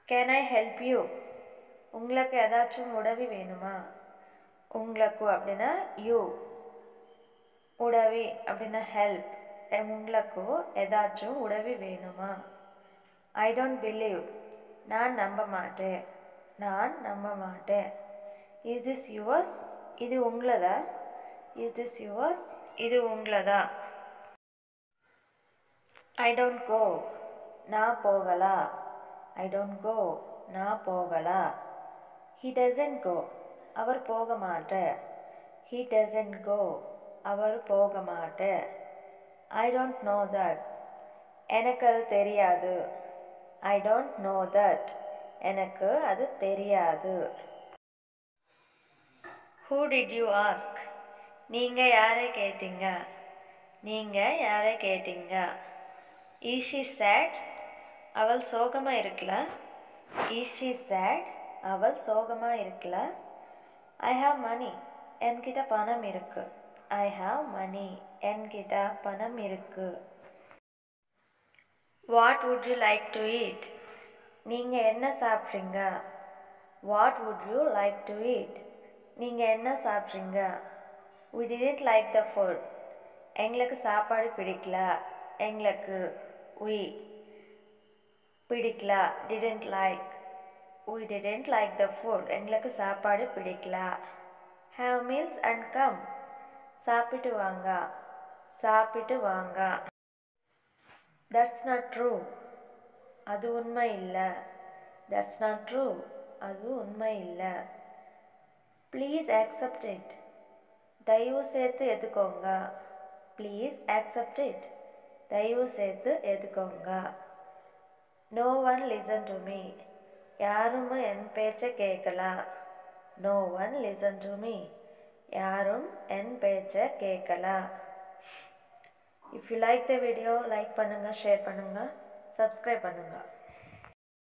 can I help you உங்களுக்கு ஏதாச்சும் உதவி வேணுமா உங்களுக்கு அப்படின்னா யூ உதவி அப்படின்னா ஹெல்ப் உங்களுக்கு ஏதாச்சும் உதவி வேணுமா ஐ டோன்ட் பிலீவ் நான் நம்ப மாட்டேன் நான் நம்ப மாட்டேன் இஸ் திஸ் யுவர்ஸ் இது உங்களதா இஸ் திஸ் யுவர்ஸ் இது உங்களதா ஐ டோன்ட் கோ நான் போகலா ஐ டோன்ட் கோ நான் போகலா ஹி டசன்ட் கோ அவர் போக மாட்டார் ஹி டசன்ட் கோ அவர் போக மாட்டார் ஐ டோன்ட் நோ தட் எனக்கு அது தெரியாது ஐ டோன்ட் நோ தட் எனக்கு அது தெரியாது ஹூ டிட் யூ ஆஸ்க் நீங்கள் யாரை கேட்டீங்க நீங்கள் யாரை கேட்டீங்க ஈஷி சேட் அவள் சோகமாக இருக்கல ஈஷி சேட் அவள் சோகமாக இருக்கல ஐ ஹாவ் மணி என்கிட்ட பணம் இருக்கு ஐ ஹாவ் மணி என்கிட்ட பணம் இருக்கு what would you like to eat நீங்கள் என்ன சாப்பிட்றீங்க what would you like to eat நீங்கள் என்ன சாப்பிட்றீங்க we didn't like the food எங்களுக்கு சாப்பாடு பிடிக்கல எங்களுக்கு வி பிடிக்கல didn't like we didn't like the food எங்களுக்கு சாப்பாடு பிடிக்கல ஹேவ் மீல்ஸ் அண்ட் கம் சாப்பிட்டு வாங்க சாப்பிட்டு வாங்க தட்ஸ் நாட் ட்ரூ அது உண்மை இல்லை தட்ஸ் நாட் ட்ரூ அது உண்மை இல்லை ப்ளீஸ் ஆக்செப்ட் இட் தயவு சேர்த்து எதுக்கோங்க ப்ளீஸ் ஆக்செப்ட் இட் தயவு சேர்த்து எதுக்கோங்க no one listen to me யாரும் என் பேச்சை கேட்கல no one listen to me யாரும் என் பேச்சை கேட்கல if you like the video like பண்ணுங்கள் ஷேர் பண்ணுங்கள் சப்ஸ்கிரைப் பண்ணுங்கள்